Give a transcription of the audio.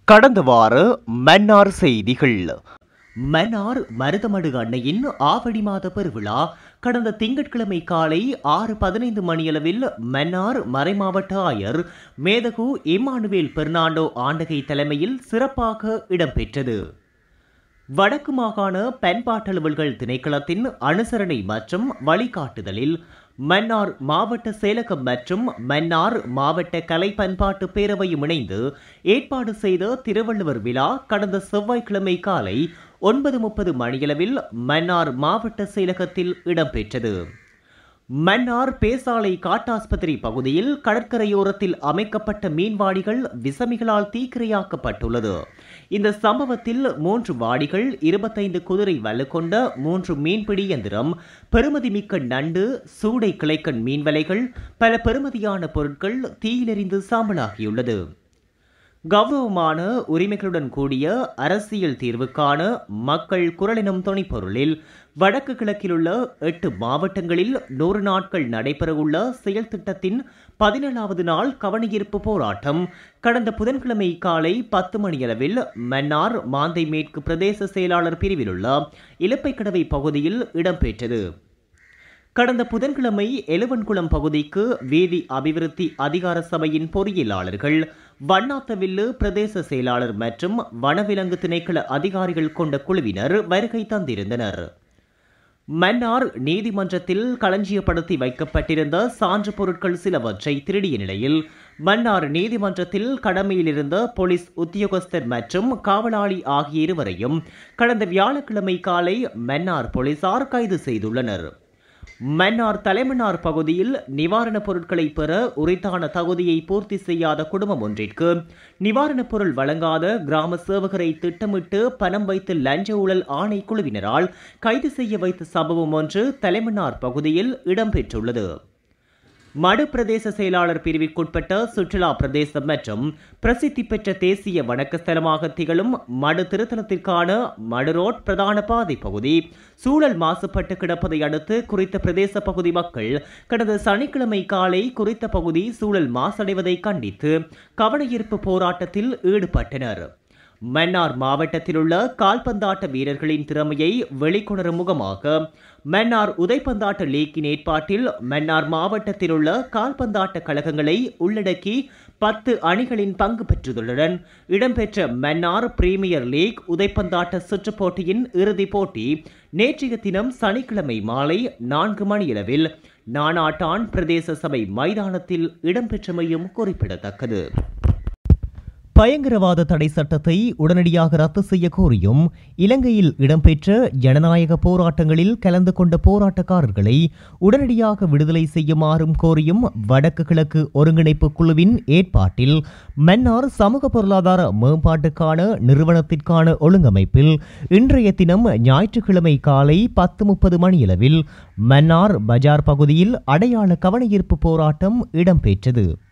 கடந்த வார மன்னார் செய்திகள் மன்னார் மருதமடு அன்னையின் ஆவடி மாத பெருவிழா கடந்த திங்கட்கிழமை காலை ஆறு பதினைந்து மணியளவில் மன்னார் மறைமாவட்ட ஆயர் மேதகு இம்மானுவேல் பெர்னாண்டோ ஆண்டகை தலைமையில் சிறப்பாக இடம்பெற்றது வடக்கு மாகாண பண்பாட்டலுவல்கள் திணைக்களத்தின் அனுசரணை மற்றும் வழிகாட்டுதலில் மன்னார் மாவட்ட செயலகம் மற்றும் மன்னார் மாவட்ட கலை பண்பாட்டு பேரவையும் இணைந்து ஏற்பாடு செய்த திருவள்ளுவர் விழா கடந்த செவ்வாய்க்கிழமை காலை ஒன்பது முப்பது மணியளவில் மன்னார் மாவட்ட செயலகத்தில் இடம்பெற்றது மன்னார் பேசாலை காட்டாஸ்பத்திரி பகுதியில் கடற்கரையோரத்தில் அமைக்கப்பட்ட மீன்வாடிகள் விசமிகளால் தீக்கிரையாக்கப்பட்டுள்ளது இந்த சம்பவத்தில் மூன்று வாடிகள் இருபத்தைந்து குதிரை வலு கொண்ட மூன்று மீன்பிடி எந்திரம் பெருமதிமிக்க நண்டு சூடை கிளைக்கண் மீன் வலைகள் பல பெருமதியான பொருட்கள் தீயிலெறிந்து சாம்பலாகியுள்ளது கௌரவமான உரிமைகளுடன் கூடிய அரசியல் தீர்வுக்கான மக்கள் குரல் எனும் துணைப்பொருளில் வடக்கு கிழக்கிலுள்ள எட்டு மாவட்டங்களில் நூறு நாட்கள் நடைபெறவுள்ள செயல் திட்டத்தின் பதினேழாவது நாள் கவனஈர்ப்பு போராட்டம் கடந்த புதன்கிழமை காலை பத்து மணியளவில் மன்னார் மாந்தை மேற்கு பிரதேச செயலாளர் பிரிவிலுள்ள இலப்பைக்கடவை பகுதியில் இடம்பெற்றது கடந்த புதன்கிழமை எலுவன்குளம் பகுதிக்கு வீதி அபிவிருத்தி அதிகார சபையின் பொறியியலாளர்கள் வண்ணாத்தவில்லு பிரதேச செயலாளர் மற்றும் வனவிலங்கு திணைக்கள அதிகாரிகள் கொண்ட குழுவினர் வருகை தந்திருந்தனர் மன்னார் நீதிமன்றத்தில் களஞ்சியப்படுத்தி வைக்கப்பட்டிருந்த சான்று பொருட்கள் சிலவற்றை திருடிய நிலையில் மன்னார் நீதிமன்றத்தில் கடமையில் இருந்த போலீஸ் உத்தியோகஸ்தர் மற்றும் காவலாளி ஆகிய இருவரையும் கடந்த வியாழக்கிழமை காலை மன்னார் போலீசார் கைது செய்துள்ளனர் மன்னார் தலைமன்னார் பகுதியில் நிவாரணப் பொருட்களை பெற உரித்தான தகுதியை பூர்த்தி செய்யாத குடும்பம் ஒன்றிற்கு நிவாரணப் பொருள் வழங்காத கிராம சேவகரை திட்டமிட்டு பணம் வைத்து லஞ்ச ஊழல் ஆணைக்குழுவினரால் கைது செய்ய வைத்த சம்பவம் ஒன்று தலைமன்னார் பகுதியில் இடம்பெற்றுள்ளது மடு பிரதேச செயலாளர் பிரிவிற்குட்பட்ட சுற்றுலா பிரதேசம் மற்றும் பிரசித்தி பெற்ற தேசிய வணக்கஸ்தலமாக திகழும் மடு திருத்தலத்திற்கான மடு ரோட் பிரதான பாதை பகுதி சூழல் மாசுபட்டு கிடப்பதை அடுத்து குறித்த பிரதேச பகுதி மக்கள் கடந்த சனிக்கிழமை காலை குறித்த பகுதி சூழல் மாசடைவதை கண்டித்து கவனஈர்ப்பு போராட்டத்தில் ஈடுபட்டனர் மன்னார் மாவட்டத்தில் உள்ள கால்பந்தாட்ட வீரர்களின் திறமையை வெளிக்கொணரும் முகமாக மன்னார் உதைப்பந்தாட்ட லீக்கின் ஏற்பாட்டில் மன்னார் மாவட்டத்தில் உள்ள கால்பந்தாட்ட கழகங்களை உள்ளடக்கி பத்து அணிகளின் பங்கு பெற்றுள்ளதுடன் இடம்பெற்ற மன்னார் பிரீமியர் லீக் உதைப்பந்தாட்ட சுற்றுப் போட்டியின் இறுதிப் போட்டி நேற்றைய தினம் சனிக்கிழமை மாலை நான்கு மணியளவில் நானாட்டான் பிரதேச சபை மைதானத்தில் இடம்பெற்றமையும் குறிப்பிடத்தக்கது பயங்கரவாத தடை சட்டத்தை உடனடியாக ரத்து செய்ய கோரியும் இலங்கையில் இடம்பெற்ற ஜனநாயக போராட்டங்களில் கலந்து கொண்ட போராட்டக்காரர்களை உடனடியாக விடுதலை செய்யுமாறும் கோரியும் வடக்கு கிழக்கு ஒருங்கிணைப்பு குழுவின் ஏற்பாட்டில் மன்னார் சமூக பொருளாதார மேம்பாட்டுக்கான நிறுவனத்திற்கான ஒழுங்கமைப்பில் இன்றைய தினம் ஞாயிற்றுக்கிழமை காலை பத்து முப்பது மணியளவில் மன்னார் பஜார் பகுதியில் அடையாள கவனஈர்ப்பு போராட்டம் இடம்பெற்றது